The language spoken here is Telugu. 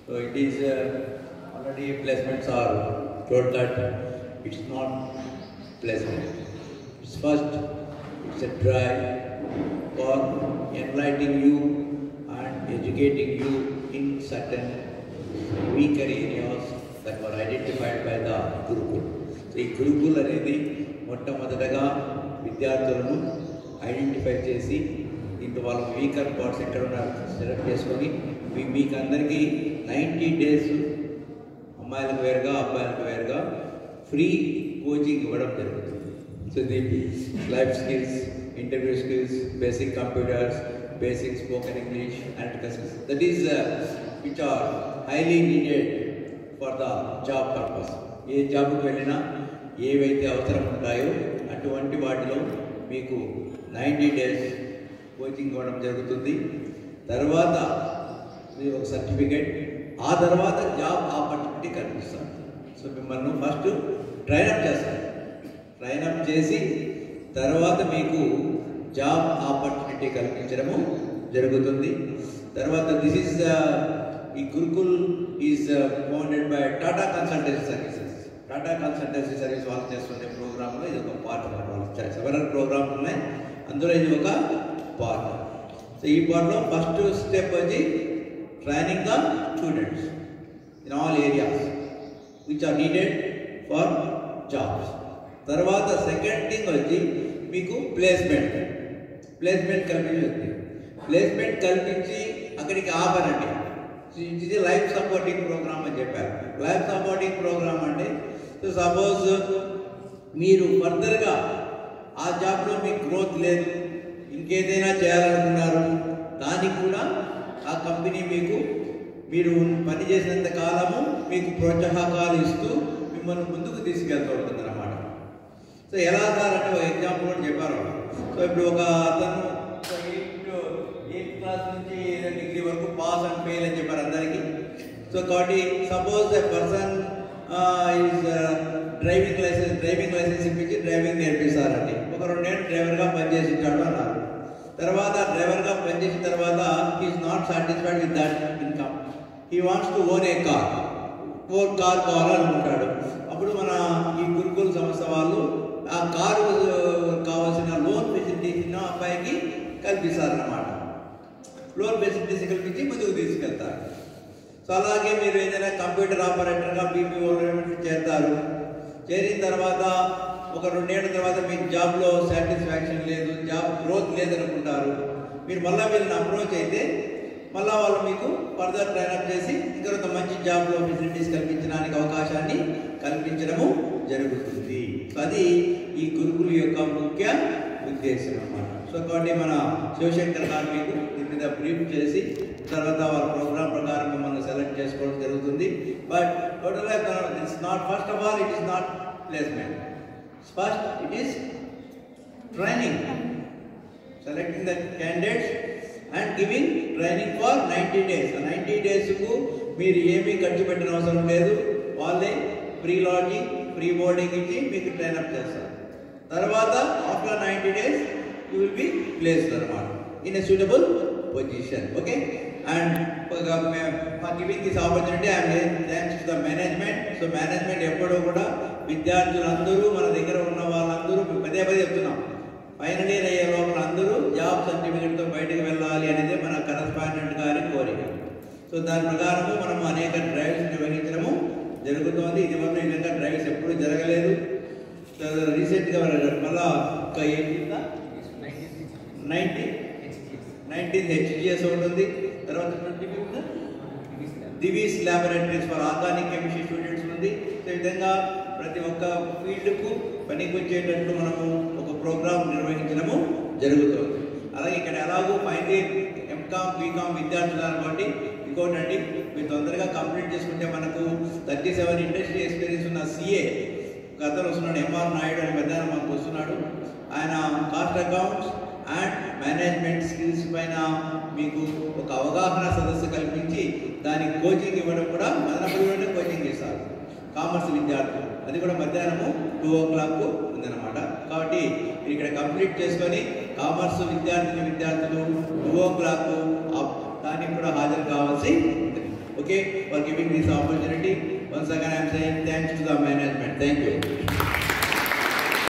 So it is uh, already placements are told that it's not placement. It's first, it's a drive for enlightening you and educating you in certain weaker areas that were identified by the Gurukul. So ఈ గురుకుల్ అనేది మొట్టమొదటగా విద్యార్థులను ఐడెంటిఫై చేసి దీంట్లో వాళ్ళ వీకర్ పార్ట్స్ ఎక్కడ ఉన్నారు సెలెక్ట్ చేసుకొని మీ- మీకు అందరికీ నైంటీ డేస్ అమ్మాయిలకు వేరుగా అబ్బాయిలకు వేరుగా ఫ్రీ కోచింగ్ ఇవ్వడం జరుగుతుంది సో దీనికి life skills interview skills basic computers basic spoken English analytical skills that is which are highly needed for the job purpose ఏ జాబ్కి వెళ్ళినా ఏవైతే అవసరం ఉంటాయో అటువంటి వాటిలో మీకు నైంటీ డేస్ కోచింగ్ ఇవ్వడం జరుగుతుంది తర్వాత మీరు ఒక సర్టిఫికేట్ ఆ తర్వాత జాబ్ ఆపర్చునిటీ కల్పిస్తారు సో మిమ్మల్ని ఫస్ట్ ట్రైనప్ చేస్తారు ట్రైనప్ చేసి తర్వాత మీకు జాబ్ ఆపర్చునిటీ కల్పించడము జరుగుతుంది తర్వాత దిస్ ఈస్ ఈ Gurukul is founded by Tata Consultancy Services Tata Consultancy Service వాళ్ళు చేస్తుండే ప్రోగ్రాంలో ఇది ఒక పార్ట్ అన్నమాట వాళ్ళు సెవెరల్ ప్రోగ్రామ్స్ ఉన్నాయి అందులో ఇది ఒక పార్ట్ సో ఈ పార్ట్లో ఫస్ట్ స్టెప్ వచ్చి training the students in all areas which are needed for jobs తర్వాత సెకండ్ థింగ్ వచ్చి మీకు ప్లేస్మెంట్ ప్లేస్మెంట్ కల్పించింది ప్లేస్మెంట్ కల్పించి అక్కడికి ఆపరండి ఇది లైఫ్ సపోర్టింగ్ ప్రోగ్రామ్ అని చెప్పారు లైఫ్ సపోర్టింగ్ ప్రోగ్రామ్ అంటే సో సపోజ్ మీరు ఫర్దర్గా ఆ జాబ్లో మీకు గ్రోత్ లేదు ఇంకేదైనా చేయాలనుకున్నారు దానికి కూడా ఆ కంపెనీ మీకు మీరు పని చేసినంత కాలము మీకు ప్రోత్సాహకాలు ఇస్తూ మిమ్మల్ని ముందుకు తీసుకెళ్తూ ఉంటుంది అన్నమాట సో ఎలా సార్ అంటే ఒక ఎగ్జాంపుల్ కూడా చెప్పారు వాళ్ళు. సో ఇప్పుడు ఒక అతను ఎయిత్ ఎయిత్ క్లాస్ నుంచి డిగ్రీ వరకు పాస్ అండ్ ఫెయిల్ అని చెప్పారు అందరికీ సో కాబట్టి suppose the person is driving licence driving licence ఇప్పించి డ్రైవింగ్ నేర్పిస్తారండి ఒక రెండేళ్ళు డ్రైవర్గా పనిచేసి ఇచ్చాడు అన్నారు తర్వాత డ్రైవర్గా పనిచేసిన తర్వాత is not satisfied with that income he wants to own a car own car కావాలనుకుంటాడు అప్పుడు మన ఈ గురుకుల సంస్థ వాళ్ళు ఆ కారు కావాల్సిన లోన్ ఫెసిలిటీస్ అబ్బాయికి కల్పిస్తారన్నమాట లోన్ ఫెసిలిటీస్ కల్పించి ముందుకు తీసుకెళ్తారు సో అలాగే మీరు ఏదైనా కంప్యూటర్ ఆపరేటర్గా బీపీఓ చేస్తారు చేరిన తర్వాత ఒక రెండేళ్ల తర్వాత మీకు జాబ్లో సాటిస్ఫాక్షన్ లేదు జాబ్ గ్రోత్ లేదనుకుంటారు మీరు మళ్ళీ వీళ్ళని అప్రోచ్ అయితే మళ్ళీ వాళ్ళు మీకు ఫర్దర్ ట్రైనప్ చేసి ఇంకొక మంచి జాబ్లో ఫెసిలిటీస్ కల్పించడానికి అవకాశాన్ని కల్పించడము జరుగుతుంది సో అది ఈ గురుకుల యొక్క ముఖ్య ఉద్దేశం అన్నమాట సో కాబట్టి మన శివశంకర్ గారు మీకు దీని మీద బ్రీఫ్ చేసి తర్వాత వాళ్ళ ప్రోగ్రామ్ ప్రకారం మిమ్మల్ని సెలెక్ట్ చేసుకోవడం జరుగుతుంది బట్ టోటల్గా it's not first of all it is not placement first it is training selecting the candidates and giving training for ninety days ninety డేస్కు మీరు ఏమీ ఖర్చు పెట్టిన అవసరం లేదు వాళ్ళే ఫ్రీ లాడ్జింగ్ ఫ్రీ బోర్డింగ్ ఇచ్చి మీకు ట్రైనప్ చేస్తారు తర్వాత after ninety days you will be placed అనమాట in a suitable position okay and for giving this opportunity I'm thanks to the management so management ఎప్పుడూ కూడా విద్యార్థులందరూ మన దగ్గర ఉన్న వాళ్ళందరూ పదే పదే చెప్తున్నాం ఫైనల్ ఇయర్ అయ్యే లోపల అందరూ జాబ్ సర్టిఫికేట్తో బయటకు వెళ్ళాలి అనేది మన కరస్పాండెంట్ గారి కోరిక సో దాని ప్రకారము మనం అనేక డ్రైవ్స్ నిర్వహించడము జరుగుతోంది ఇది వల్ల ఈ విధంగా డ్రైవ్స్ ఎప్పుడూ జరగలేదు సో రీసెంట్గా మళ్ళా ఒక ఎయిటీన్ నైన్టీన్ నైన్టీన్త్ హెచ్జిఎస్ ఉంటుంది తర్వాత twenty fifth Divi's laboratories for organic chemistry students ఉంది సో ఈ విధంగా ప్రతి ఒక్క ఫీల్డ్కు పనికి వచ్చేటట్టు మనము ఒక ప్రోగ్రామ్ నిర్వహించడము జరుగుతుంది అలాగే ఇక్కడ ఎలాగో ఫైనల్ ఇయర్ ఎంకామ్ బీకామ్ విద్యార్థులు కాబట్టి ఇంకోటండి మీరు తొందరగా కంప్లీట్ చేసుకుంటే మనకు థర్టీ సెవెన్ ఇండస్ట్రీ ఎక్స్పీరియన్స్ ఉన్న సిఏ ఒక అతను వస్తున్నాడు ఎంఆర్ నాయుడు అని పెద్ద మనకు వస్తున్నాడు ఆయన cost accounts and management skills పైన మీకు ఒక అవగాహన సదస్సు కల్పించి దానికి కోచింగ్ ఇవ్వడం కూడా మదనపల్లిలోనే కోచింగ్ ఇస్తారు కామర్స్ విద్యార్థులు అది కూడా మధ్యాహ్నము టూ ఓ క్లాక్ ఉందన్నమాట కాబట్టి మీరు ఇక్కడ కంప్లీట్ చేసుకొని కామర్స్ విద్యార్థిని విద్యార్థులు టూ ఓ క్లాక్ దానికి కూడా హాజరు కావాల్సి ఉంటుంది Okay, for giving this opportunity. Once again, I am saying thanks to the management. Thank you.